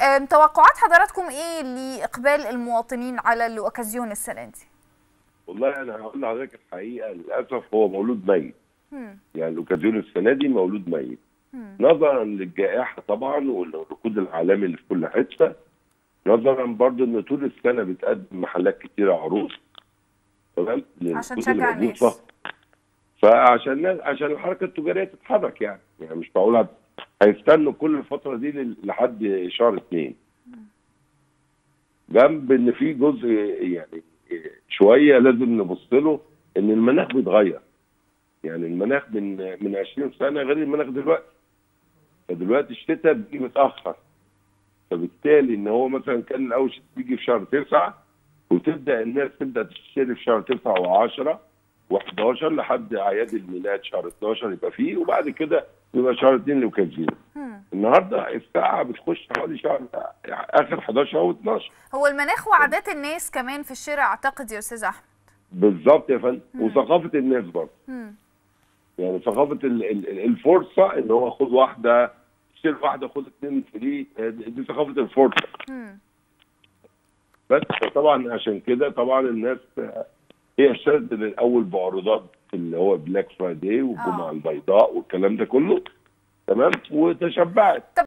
آم، توقعات حضراتكم ايه لاقبال المواطنين على الاوكازيون السنه دي والله انا هقول لحضرتك الحقيقه للاسف هو مولود ميت مم. يعني الاوكازيون السنه دي مولود ميت مم. نظرا للجائحه طبعا والركود العالمي اللي في كل حته نظرا برضو ان طول السنه بتقدم محلات كتيره عروض تمام عشان للركود اللي تشجع موجود الناس. فيها. فعشان الناس- عشان الحركه التجاريه تتحرك يعني يعني مش معقول هت- هيستنوا كل الفتره دي لل- لحد شهر اثنين جنب ان في جزء يعني شويه لازم نبص له ان المناخ بيتغير يعني المناخ من من 20 سنه غير المناخ دلوقتي فدلوقتي الشتاء بيجي متاخر فبالتالي ان هو مثلا كان الاول الشتاء بيجي في شهر 9 وتبدا الناس تبدا تشتري في شهر 9 و10 و11 لحد اعياد الميلاد شهر 12 يبقى فيه وبعد كده يبقى شهر 2 لوكازيون مم. النهارده الساعه بتخش حوالي شهر اخر 11 او 12 هو المناخ وعادات الناس كمان في الشارع اعتقد يا استاذ احمد بالظبط يا فندم وثقافه الناس برضه مم. يعني ثقافه ال- ال- ال- الفرصه ان هو خد واحده اشتري واحده خد اثنين فري دي ثقافه الفرصه مم. بس طبعا عشان كده طبعا الناس هي اشترت الاول بعروضات اللي هو بلاك فرايداي والجمعه آه. البيضاء والكلام ده كله تمام وتشبعت